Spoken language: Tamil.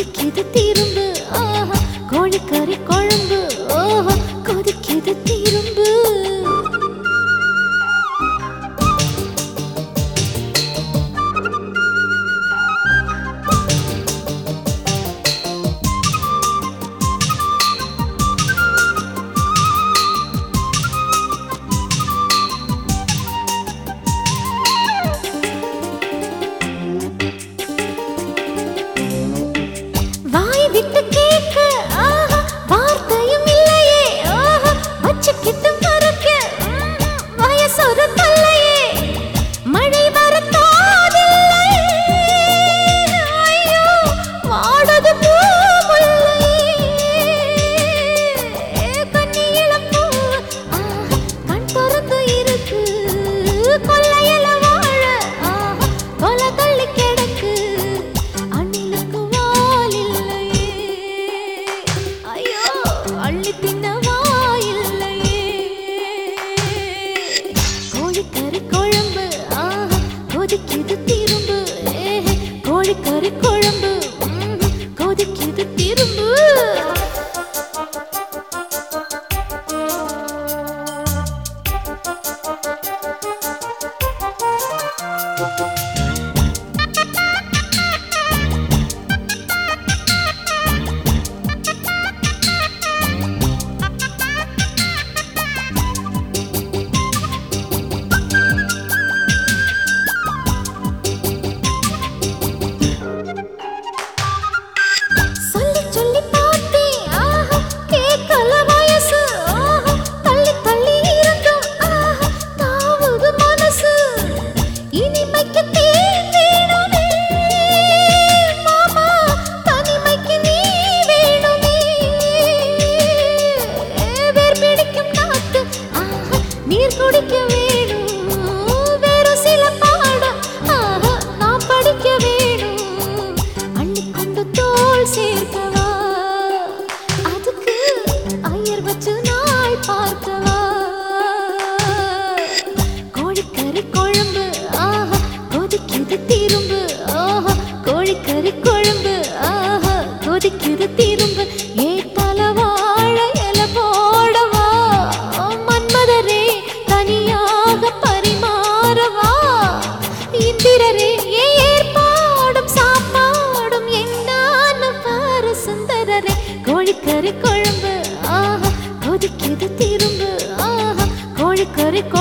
கொதிக்குது திரும்பு ஆஹா கோழிக்கறி குழம்பு ஓஹோ கொதிக்குது திரும்பு வாய் விட்டு கேட்க ஆஹா வார்த்தையும் இல்லையே ஆஹா வச்சுக்கிட்டு மறக்க ம்ஹும், வயசொரு தொல்லையே மழை வரத்தாதில்லை ஐயோ வாடது பூமுல்லை கண்ணி இளம்பூ ஆஹா கண் திறந்து இருக்கு கொல்லையில வாழ ஆஹா கொலை தள்ளி கிடக்கு அணிலுக்கு வால் இல்லையே ஐயோ அள்ளி தின்ன வாயில்லையே கோழிக்கறி குழம்பு ஆஹா கொதிக்குது திரும்பு ஏஹே, கோழிக்கறி குழம்பு ம்ஹும், கொதிக்குது திரும்பு சொல்லி சொல்லி பார்த்தேன் ஆஹா கேட்கல வயசு ஆஹா தள்ளி தள்ளி இருந்தும் ஆஹா தாவுது மனசு இனிமைக்கு தேன் வேணுமே மாமா தனிமைக்கு நீ வேணுமே வேர் பிடிக்கும் காத்து ஆஹா நீர் குடிக்க வேணும் வேறு சில பாடம் ஆஹா நான் படிக்க வேணும் அள்ளிக்கொண்டு தோல் சேர்க்கவா அதுக்கு ஐயர் வச்சு நாள் பார்க்கவா கோழிக்கறி குழம்பு ஆஹா கொதிக்குது திரும்பு ஆஹா கோழிக்கறி குழம்பு ஆஹா கொதிக்குது திரும்பு ஏ தலவாழ இல போடவா மன்மதரே தனியாக பரிமாறவா இந்திரரே ஏ ஏற்பாடும் சாப்பாடும் என்னான்னு பாரு சுந்தரரே கோழிக்கறி குழம்பு ஆஹா கொதிக்குது திரும்பு ஆஹா கோழிக்கறி